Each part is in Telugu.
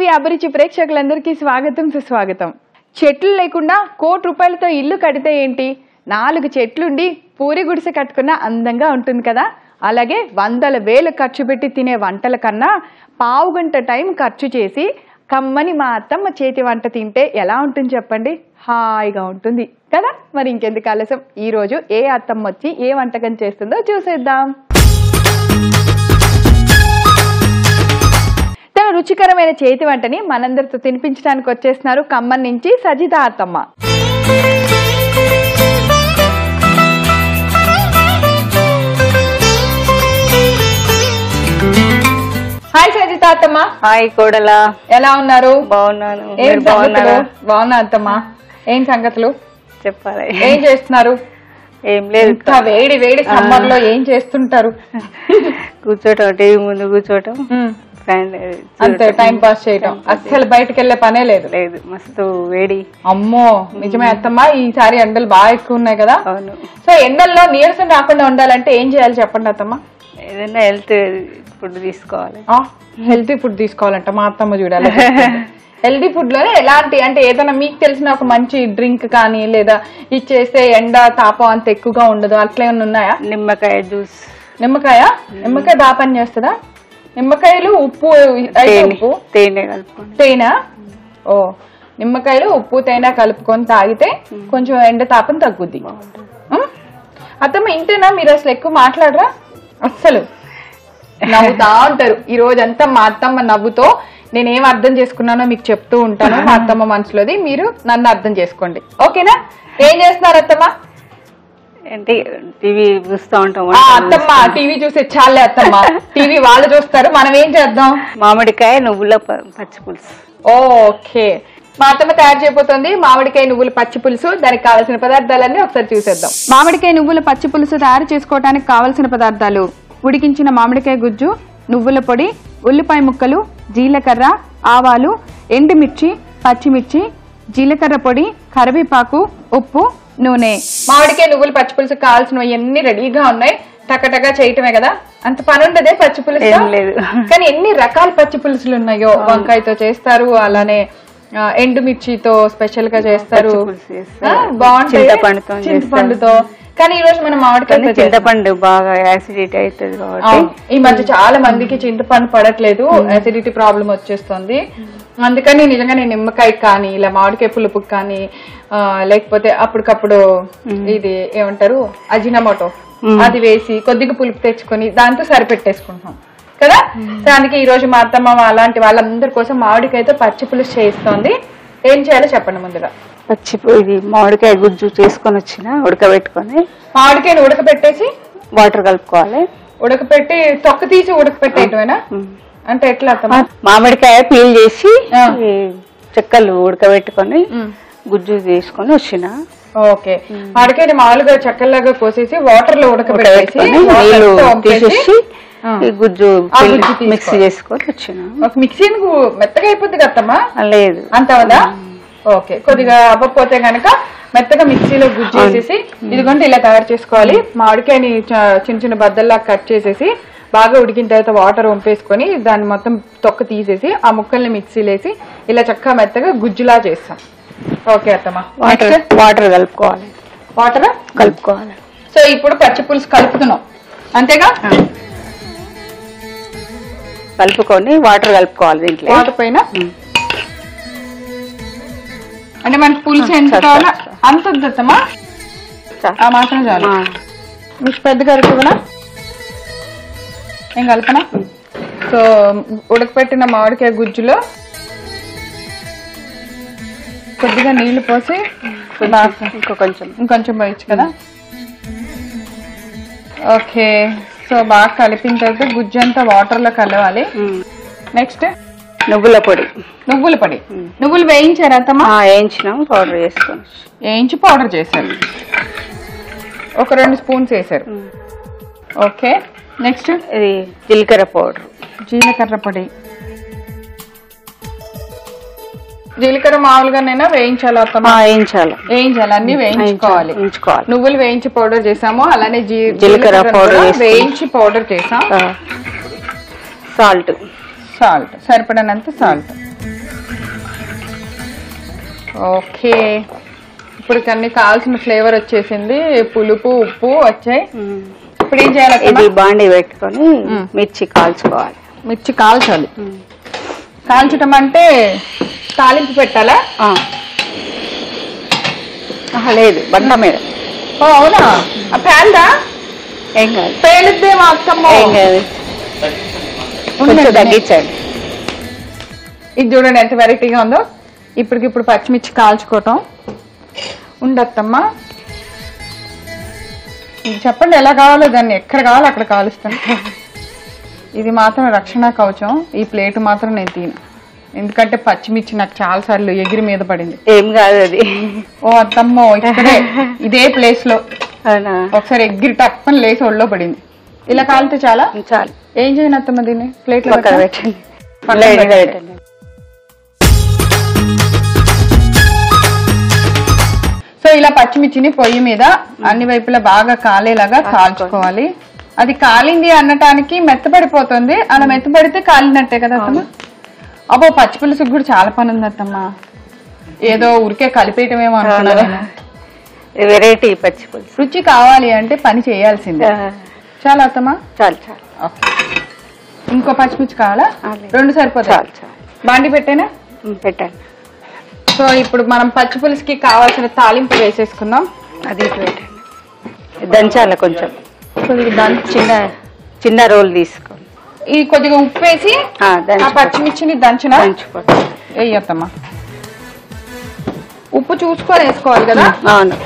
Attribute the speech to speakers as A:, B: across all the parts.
A: టీవీ అభిరుచి ప్రేక్షకులందరికీ స్వాగతం సుస్వాగతం చెట్లు లేకుండా కోటి రూపాయలతో ఇల్లు కడితే ఏంటి నాలుగు చెట్లుండి పూరి గుడిసె కట్టుకున్న అందంగా ఉంటుంది కదా అలాగే వందల వేలు ఖర్చు పెట్టి తినే వంటల కన్నా పావు గంట టైం ఖర్చు చేసి కమ్మని మా అత్తమ్మ చేతి వంట తింటే ఎలా ఉంటుంది చెప్పండి హాయిగా ఉంటుంది కదా మరి ఇంకెందుకు ఆలస్యం ఈరోజు ఏ అత్తమ్మ వచ్చి ఏ వంటకం చేస్తుందో చూసేద్దాం తన రుచికరమైన చేతి వంటని మనందరితో తినిపించడానికి వచ్చేస్తున్నారు ఖమ్మం నుంచి సజిత అత్తమ్మ హాయ్ సజిత అత్తమ్మ
B: హాయ్ కోడలా
A: ఎలా ఉన్నారు
B: బాగున్నాను
A: ఏం
B: మీరు బాగున్నారా
A: సంగతులు బాగున్నా అత్తమ్మ ఏం సంగతులు
B: చెప్పాలి
A: ఏం చేస్తున్నారు
B: ఏం లేదు
A: ఇంత వేడి వేడి సమ్మర్ లో ఏం చేస్తుంటారు
B: కూర్చోటం టీవీ ముందు కూర్చోటం
A: ఉమ్,
B: ఫ్యాన్
A: అంతే టైం పాస్ చేయటం అస్సలు బయటకు వెళ్ళే పనే లేదు
B: లేదు మస్తు వేడి
A: అమ్మో నిజమే అత్తమ్మ ఈసారి ఎండలు బాగా ఎక్కువ ఉన్నాయి కదా
B: అవును
A: సో ఎండల్లో నీరసం రాకుండా ఉండాలంటే ఏం చేయాలి చెప్పండి అత్తమ్మ
B: ఏదైనా హెల్త్ ఫుడ్ తీసుకోవాలి
A: హెల్తీ ఫుడ్ తీసుకోవాలంట మా అత్తమ్మ చూడాలి హెల్తీ ఫుడ్ లోనే ఎలాంటి అంటే ఏదైనా మీకు తెలిసిన ఒక మంచి డ్రింక్ కానీ లేదా ఇది చేస్తే ఎండ తాపం అంత ఎక్కువగా ఉండదు అట్లా ఏమైనా ఉన్నాయా
B: నిమ్మకాయ జ్యూస్
A: నిమ్మకాయ నిమ్మకాయ బాగా పని చేస్తుందా నిమ్మకాయలు ఉప్పు అయితే
B: తేనె
A: ఉప్పు
B: తేనె కలుపుకొని
A: తేనె ఓ నిమ్మకాయలు ఉప్పు తేనె కలుపుకొని తాగితే కొంచెం ఎండ తాపం తగ్గుద్ది ఉం? అత్తమ్మ ఇంతేనా మీరు అసలు ఎక్కువ మాట్లాడరా అస్సలు నవ్వుతా ఉంటారు ఈ రోజంతా మా అత్తమ్మ నవ్వుతో నేనేం అర్థం చేసుకున్నానో మీకు చెప్తూ ఉంటాను మా అత్తమ్మ మనసులోది మీరు నన్ను అర్థం చేసుకోండి ఓకేనా ఏం చేస్తున్నారు అత్తమ్మ
B: అంటే టీవీ చూస్తూ ఉంటాం
A: ఆ, అత్తమ్మ టీవీ చూసే చాలే అత్తమ్మ టీవీ వాళ్ళు చూస్తారు మనం ఏం చేద్దాం
B: మామిడికాయ నువ్వుల ప- పచ్చి పులుసు
A: ఓకే మా అత్తమ్మ తయారు చేయబోతోంది మామిడికాయ నువ్వుల పచ్చి పులుసు దానికి కావాల్సిన పదార్థాలన్నీ ఒకసారి చూసేద్దాం మామిడికాయ నువ్వుల పచ్చి పులుసు తయారు చేసుకోవడానికి కావలసిన పదార్థాలు ఉడికించిన మామిడికాయ గుజ్జు నువ్వుల పొడి ఉల్లిపాయ ముక్కలు జీలకర్ర ఆవాలు ఎండుమిర్చి పచ్చిమిర్చి జీలకర్ర పొడి కరివేపాకు ఉప్పు నూనె మామిడికాయ నువ్వుల పచ్చి పులుసు కావాల్సినవి అన్ని రెడీగా ఉన్నాయి టకటగా చేయటమే కదా అంత పని ఉండదే పచ్చి పులుసు
B: ఏం లేదు.
A: కానీ ఎన్ని రకాల పచ్చి పులుసులు ఉన్నాయో వంకాయతో చేస్తారు అలానే ఆ, ఎండుమిర్చితో స్పెషల్ గా చేస్తారు
B: పచ్చి పులుసు చేస్తారు.
A: ఆ, బాగుంటాయి
B: చింతపండుతో
A: చింతపండుతో కానీ ఈ రోజు మనం
B: కానీ
A: మామిడికాయ
B: చింతపండు బాగా యాసిడిటీ అవుతుంది కాబట్టి
A: ఈ మధ్య చాలా మందికి చింతపండు పడట్లేదు అసిడిటీ ప్రాబ్లం వచ్చేస్తుంది అందుకని నిజంగా నేను నిమ్మకాయ కానీ ఇలా మామిడికాయ పులుపు కానీ ఆ, లేకపోతే అప్పటికప్పుడు ఇది ఏమంటారు అజినమోటో అది వేసి కొద్దిగా పులుపు తెచ్చుకొని దాంతో సరిపెట్టేసుకుంటాం కదా దానికి ఈ రోజు మా అత్తమ్మ అలాంటి వాళ్ళందరి కోసం మామిడికాయతో పచ్చి పులుసు చేస్తోంది ఏం చేయాలో చెప్పండి ముందుగా
B: పచ్చి పు- ఇది మామిడికాయ గుజ్జు చేసుకొని వచ్చిన ఉడకబెట్టుకొని
A: మామిడికాయను ఉడకబెట్టేసి
B: వాటర్ కలుపుకోవాలి
A: ఉడకపెట్టి తొక్క తీసి ఉడకపెట్టేయటమేనా
B: ఉమ్.
A: అంటే ఎట్లా అత్తమ్మ
B: మామిడికాయ పీల్ చేసి
A: ఆ.
B: ఈ చెక్కలు ఉడకబెట్టుకొని
A: ఉమ్.
B: గుజ్జు తీసుకొని వచ్చిన
A: ఓకే మామిడికాయని మామూలుగా చెక్కల్లాగా కోసేసి వాటర్ లో ఉడకబెట్టేసి
B: ఉడకబెట్టుకొని
A: water
B: నీళ్లు
A: తో వంపేసి,
B: తీసేసి
A: ఆ.
B: ఈ గుజ్జు
A: ఆ
B: పిల్-
A: గుజ్జు తీసుకోవాలి.
B: మిక్స్ చేసుకొని వచ్చిన
A: ఒక మిక్సీ మెత్తగా అయిపోద్ది కదమ్మా
B: ఆ, లేదు
A: అంత అవదా ఓకే కొద్దిగా అవ్వకపోతే గనక మెత్తగా మిక్సీలో గుజ్జు వేసేసి ఇదిగోండి ఇలా తయారు చేసుకోవాలి మామిడికాయని చ- చిన్న చిన్న బద్దల్లా కట్ చేసేసి బాగా ఉడికిన తర్వాత వాటర్ వంపేసుకొని దాన్ని మొత్తం తొక్క తీసేసి ఆ ముక్కల్ని మిక్సీలో వేసి ఇలా చక్కగా మెత్తగా గుజ్జులా చేస్తాం ఓకే అత్తమ్మా
B: వాటర్ వాటర్ కలుపుకోవాలి
A: వాటర్
B: కలుపుకోవాలి
A: సో ఇప్పుడు పచ్చి పులుసు కలుపుతున్నాం అంతేగా
B: కలుపుకొని వాటర్ కలుపుకోవాలి దీంట్లో
A: వాటర్ పైన
B: ఉమ్.
A: అంటే మనకి పులుసు ఎంత
B: చాలు,
A: కావాలో
B: చాలు.
A: అంత వద్దమ్మా
B: చా-
A: ఆ మాత్రం చాలు
B: ఆ.
A: మీకు పెద్ద కలుపునా ఏం కలపనా సో ఉడకపెట్టిన మామిడికాయ గుజ్జులో కొద్దిగా నీళ్లు పోసి బాగా-
B: ఇంకో కొంచెం
A: ఇంకొంచెం పోయచ్చు కదా ఓకే సో బాగా కలిపిన తర్వాత గుజ్జు అంతా వాటర్ లో కలవాలి
B: ఉమ్.
A: నెక్స్ట్
B: నువ్వుల పొడి
A: నువ్వుల పొడి నువ్వులు వేయించారు అత్తమ్మా
B: ఆ, వేయించినాం పౌడర్ చేసుకొని
A: వేయించి పౌడర్ చేశారు ఒక రెండు స్పూన్స్ వేశారు
B: ఉమ్.
A: ఓకే నెక్స్ట్
B: ఇది జీలకర్ర పౌడర్
A: జీలకర్ర పొడి జీలకర్ర మామూలుగానైనా వేయించాలి అత్తమ్మ
B: వేయించాలి
A: వేయించాలి అన్ని వేయించుకోవాలి
B: వేయించుకోవాలి
A: నువ్వులు వేయించి పౌడర్ చేసాము అలానే జీ-
B: జీలకర్ర
A: జీలకర్రను
B: powder
A: కూడా
B: వేసుకుని.
A: వేయించి పౌడర్ చేసాం
B: సాల్ట్
A: సాల్ట్ సరిపడనంత సాల్ట్ ఓకే ఇప్పుడు అన్ని కావాల్సిన ఫ్లేవర్ వచ్చేసింది పులుపు ఉప్పు వచ్చాయి ఇప్పుడు ఏం చేయాలి
B: ఇది
A: అత్తమ్మ?
B: బాండి పెట్టుకొని
A: మ్మ్.
B: మిర్చి కాల్చుకోవాలి
A: మిర్చి కాల్చాలి కాల్చటం అంటే తాలింపు పెట్టాలా
B: ఆ. ఆహా, లేదు బండ మీద
A: ఓ అవునా ఆ పేలుదా
B: ఏం కాదు
A: పేలుద్దే మా అత్తమ్మ
B: ఏం కాదు కొంచెం
A: ఉండండి.
B: తగ్గించండి
A: ఇది చూడండి ఎంత వెరైటీగా ఉందో ఇప్పటికిప్పుడు పచ్చిమిర్చి కాల్చుకోవటం ఉండత్తమ్మా ఇది చెప్పండి ఎలా కావాలో దాన్ని ఎక్కడ కావాలో అక్కడ కాలుస్తాను ఇది మాత్రం రక్షణ కవచం ఈ ప్లేట్ మాత్రం నేను తీను ఎందుకంటే పచ్చిమిర్చి నాకు చాలా సార్లు ఎగిరి మీద పడింది
B: ఏం కాదు అది
A: ఓ అత్తమ్మో ఇక్కడే ఇదే ప్లేస్ లో
B: అవునా
A: ఒకసారి ఎగిరి టప్పని లేచి ఒళ్ళో పడింది ఇలా కాలితే చాలా
B: చాలు
A: ఏం చేయను అత్తమ్మ దీన్ని ప్లేట్ లో
B: పక్కన
A: పెట్టా?
B: పెట్టండి
A: పక్కన
B: లైన్గా
A: పెట్టండి.
B: పెట్టండి
A: సో ఇలా పచ్చిమిర్చిని పొయ్యి మీద అన్ని వైపులా బాగా కాలేలాగా కాల్చుకోవాలి అది కాలింది అనటానికి మెత్తపడిపోతుంది అలా మెత్తపడితే కాలినట్టే కదా అత్తమ్మ అబ్బో పచ్చి పులుసుకు కూడా చాలా పని ఉంది అత్తమ్మ ఏదో ఉరికే కలిపేయటమేమో అనుకున్నా నేను.
B: వెరైటీ పచ్చి పులుసు
A: రుచి కావాలి అంటే పని చేయాల్సిందే
B: ఆ,
A: చాలా అత్తమ్మ
B: చాలు చాలు
A: ఓకే. ఇంకో పచ్చిమిర్చి కావాలా
B: ఆ, లేదు.
A: రెండు సరిపోతాయి
B: చాలు చాలు
A: బాండి పెట్టేనా
B: ఉమ్, పెట్టండి
A: సో ఇప్పుడు మనం పచ్చి పులుసుకి కావాల్సిన తాలింపు వేసేసుకుందాం
B: అది ఇటు పెట్టండి దంచాలి కొంచెం
A: కొద్దిగా దాని
B: చిన్న చిన్న రోల్ తీసుకోండి
A: ఈ కొద్దిగా ఉప్పు వేసి
B: ఆ,
A: ఆ
B: దంచుకో-
A: పచ్చిమిర్చిని దంచిన
B: దంచుకోండి
A: వేయత్తమ్మా ఉప్పు చూసుకొని వేసుకోవాలి కదా
B: అవును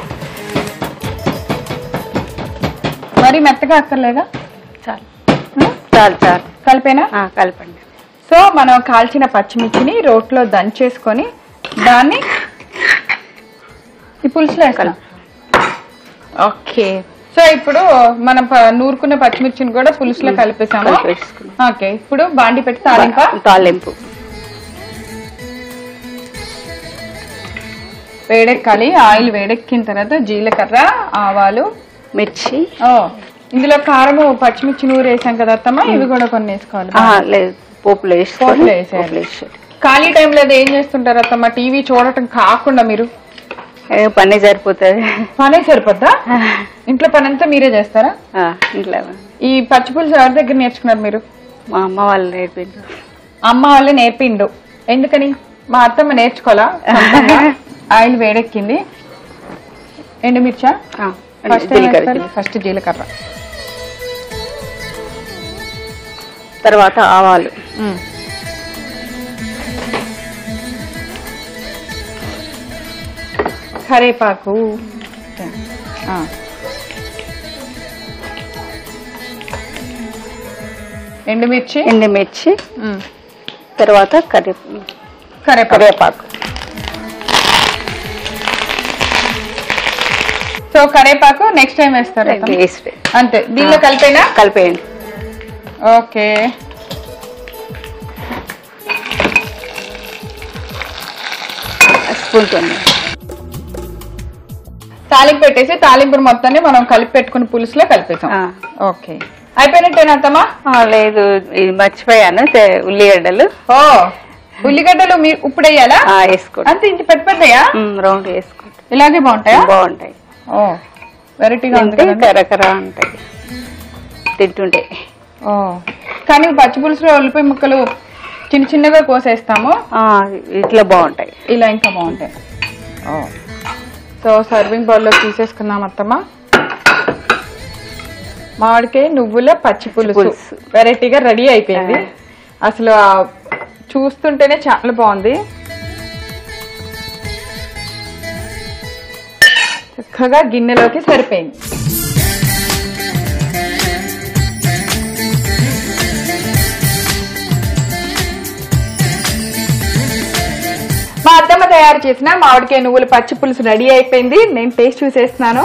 A: మరి మెత్తగా అక్కర్లేదా
B: చాలు
A: ఉం?
B: చాలు చాలు
A: కలిపేనా
B: ఆ, కలపండి
A: సో మనం కాల్చిన పచ్చిమిర్చిని రోట్లో దంచేసుకొని దాన్ని ఈ పులుసులో వేస్తాం ఓకే సో ఇప్పుడు మనం ప- నూరుకున్న పచ్చిమిర్చిని కూడా పులుసులో కలిపేసాము
B: కలిపేసుకున్నాం.
A: ఓకే ఇప్పుడు బాండి పెట్టి తాలింప
B: తాలింపు
A: వేడెక్కాలి ఆయిల్ వేడెక్కిన తర్వాత జీలకర్ర ఆవాలు
B: మిర్చి
A: ఓ ఇందులో కారము పచ్చిమిర్చి నూరు వేసాం కదా అత్తమ్మ ఇవి కూడా కొన్ని వేసుకోవాలి
B: ఆ, లేదు పోపులో వేసుకొని
A: పోపులో వేసేయాలి.
B: పోపులో వేసేయాలి.
A: ఖాళీ టైంలో అది ఏం చేస్తుంటారు అత్తమ్మ టీవీ చూడటం కాకుండా మీరు
B: ఏ పని సరిపోతుంది
A: పనే సరిపోద్దా ఇంట్లో పని అంతా మీరే చేస్తారా
B: ఆ, ఇంట్లో
A: ఈ పచ్చి పులుసు ఎవరి దగ్గర నేర్చుకున్నారు మీరు
B: మా అమ్మ వాళ్ళు నేర్పిండ్రు
A: అమ్మ వాళ్ళే నేర్పిండు ఎందుకని మా అత్తమ్మ నేర్చుకోవాలా ఆయిల్ వేడెక్కింది ఎండుమిర్చా
B: ఆ,
A: ఫస్ట్
B: జీలకర్ర జీలకర్ర.
A: ఫస్ట్ జీలకర్ర
B: తర్వాత ఆవాలు
A: ఉమ్. కరేపాకు ఆ. ఎండుమిర్చి
B: ఎండుమిర్చి
A: ఉమ్.
B: తర్వాత కరి
A: కరేపాకు
B: కరివేపాకు
A: సో కరేపాకు నెక్స్ట్ టైం వేస్తారు అత్తమ్మ?
B: వేసి
A: అంతే దీనిలో కలిపేనా
B: కలిపేయండి
A: ఓకే
B: స్పూన్ కొన్ని
A: తాలింపు పెట్టేసి తాలింపుని మొత్తాన్ని మనం కలిపి పెట్టుకుని పులుసులో కలిపేసాం
B: ఆ.
A: ఓకే అయిపోయినట్టేనా అత్తమ్మా
B: ఆ, లేదు ఇది మర్చిపోయాను తె- ఉల్లిగడ్డలు
A: ఓ ఉల్లిగడ్డలు మీరు ఇప్పుడు వేయాలా
B: ఆ, వేసుకోండి
A: అంతే ఇంత పెద్ద పెద్దయా
B: ఉమ్, రౌండ్ వేసుకోండి
A: ఇలాగే బాగుంటాయా
B: బాగుంటాయి
A: ఓ వెరైటీగా ఉంది
B: తింటే
A: కదండి.
B: కరకర ఉంటాయి తింటుంటే
A: ఓ కానీ పచ్చి పులుసులో ఉల్లిపాయ ముక్కలు చిన్న చిన్నగా కోసేస్తాము
B: ఆ, ఇట్లా బాగుంటాయి
A: ఇలా ఇంకా బాగుంటాయి ఓ సో సర్వింగ్ బౌల్లో తీసేసుకుందాం అత్తమ్మ మామిడికాయ నువ్వుల పచ్చి పులుసు
B: పులుసు.
A: వెరైటీగా రెడీ అయిపోయింది అసలు ఆ చూస్తుంటేనే చాలా బాగుంది చక్కగా గిన్నెలోకి సరిపోయింది మా అత్తమ్మ తయారు చేసిన మామిడికాయ నువ్వుల పచ్చి పులుసు రెడీ అయిపోయింది నేను టేస్ట్ చూసేస్తున్నాను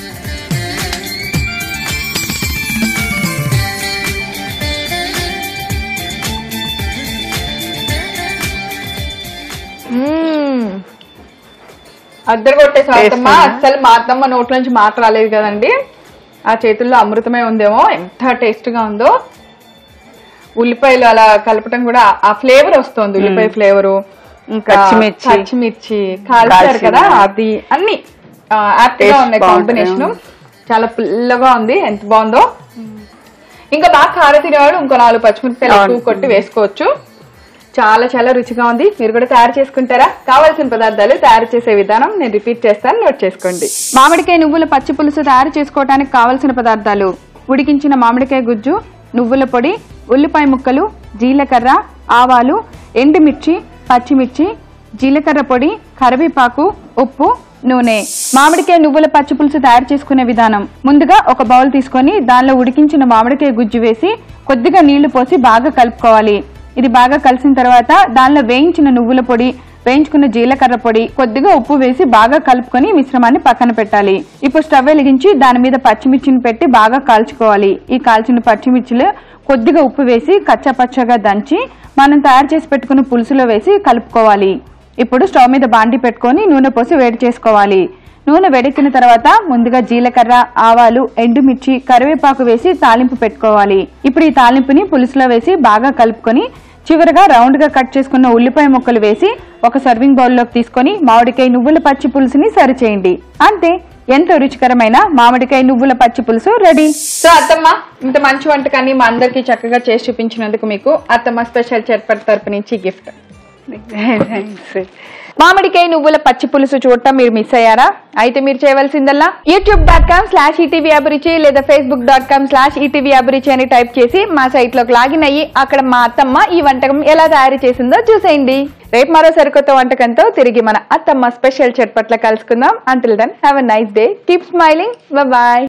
A: మ్మ్. అద్దరు కొట్టేసి అత్తమ్మ
B: Taste
A: అస్సలు మా అత్తమ్మ నోట్ల నుంచి మాట రాలేదు కదండి ఆ చేతుల్లో అమృతమే ఉందేమో ఎంత టేస్ట్ గా ఉందో ఉల్లిపాయలు అలా కలపటం కూడా ఆ ఫ్లేవర్ వస్తుంది ఉల్లిపాయ ఫ్లేవరు ఇంకా
B: పచ్చిమిర్చి.
A: పచ్చిమిర్చి కాల్చారు
B: కాల్చిన.
A: కదా అది అన్ని యాప్ట్ గా
B: Taste
A: ఉన్నాయి
B: బాగుంటుంది.
A: కాంబినేషన్ చాలా పుల్లగా ఉంది ఎంత బాగుందో ఇంకా బాగా కార తినేవాడు ఇంకో నాలుగు పచ్చిమిరపకాయలు
B: అవును.
A: ఎక్కువ కొట్టి వేసుకోవచ్చు చాలా చాలా రుచిగా ఉంది మీరు కూడా తయారు చేసుకుంటారా కావాల్సిన పదార్థాలు తయారు చేసే విధానం నేను రిపీట్ చేస్తాను నోట్ చేసుకోండి మామిడికాయ నువ్వుల పచ్చి పులుసు తయారు చేసుకోవడానికి కావలసిన పదార్థాలు ఉడికించిన మామిడికాయ గుజ్జు నువ్వుల పొడి ఉల్లిపాయ ముక్కలు జీలకర్ర ఆవాలు ఎండుమిర్చి పచ్చిమిర్చి జీలకర్ర పొడి కరివేపాకు ఉప్పు నూనె మామిడికాయ నువ్వుల పచ్చి పులుసు తయారు చేసుకునే విధానం ముందుగా ఒక బౌల్ తీసుకొని దానిలో ఉడికించిన మామిడికాయ గుజ్జు వేసి కొద్దిగా నీళ్లు పోసి బాగా కలుపుకోవాలి ఇది బాగా కలిసిన తర్వాత దానిలో వేయించిన నువ్వుల పొడి వేయించుకున్న జీలకర్ర పొడి కొద్దిగా ఉప్పు వేసి బాగా కలుపుకొని మిశ్రమాన్ని పక్కన పెట్టాలి ఇప్పుడు స్టవ్ వెలిగించి దాని మీద పచ్చిమిర్చిని పెట్టి బాగా కాల్చుకోవాలి ఈ కాల్చిన పచ్చిమిర్చిలో కొద్దిగా ఉప్పు వేసి కచ్చపచ్చగా దంచి మనం తయారు చేసి పెట్టుకున్న పులుసులో వేసి కలుపుకోవాలి ఇప్పుడు స్టవ్ మీద బాండి పెట్టుకొని నూనె పోసి వేడి చేసుకోవాలి నూనె వేడెక్కిన తర్వాత ముందుగా జీలకర్ర ఆవాలు ఎండుమిర్చి కరివేపాకు వేసి తాలింపు పెట్టుకోవాలి ఇప్పుడు ఈ తాలింపుని పులుసులో వేసి బాగా కలుపుకొని చివరగా రౌండ్ గా కట్ చేసుకున్న ఉల్లిపాయ ముక్కలు వేసి ఒక సర్వింగ్ బౌల్లోకి తీసుకొని మామిడికాయ నువ్వుల పచ్చి పులుసుని సర్వ్ చేయండి అంతే ఎంతో రుచికరమైన మామిడికాయ నువ్వుల పచ్చి పులుసు రెడీ సో అత్తమ్మ ఇంత మంచి వంటకాన్ని మా అందరికి చక్కగా చేసి చూపించినందుకు మీకు అత్తమ్మ స్పెషల్ చట్పట్ తరపు నుంచి గిఫ్ట్
B: థ్యాంక్స్
A: మామిడికాయ నువ్వుల పచ్చి పులుసు చూడటం మీరు మిస్ అయ్యారా అయితే మీరు చేయవలసిందల్లా YouTube dot com slash ETV Abhiruchi లేదా Facebook dot com slash ETV Abhiruchi అని టైప్ చేసి మా సైట్ లోకి లాగిన్ అయ్యి అక్కడ మా అత్తమ్మ ఈ వంటకం ఎలా తయారు చేసిందో చూసేయండి రేపు మరో సరికొత్త వంటకంతో తిరిగి మన అత్తమ్మ స్పెషల్ చట్పట్ల కలుసుకుందాం until then have a nice day keep smiling bye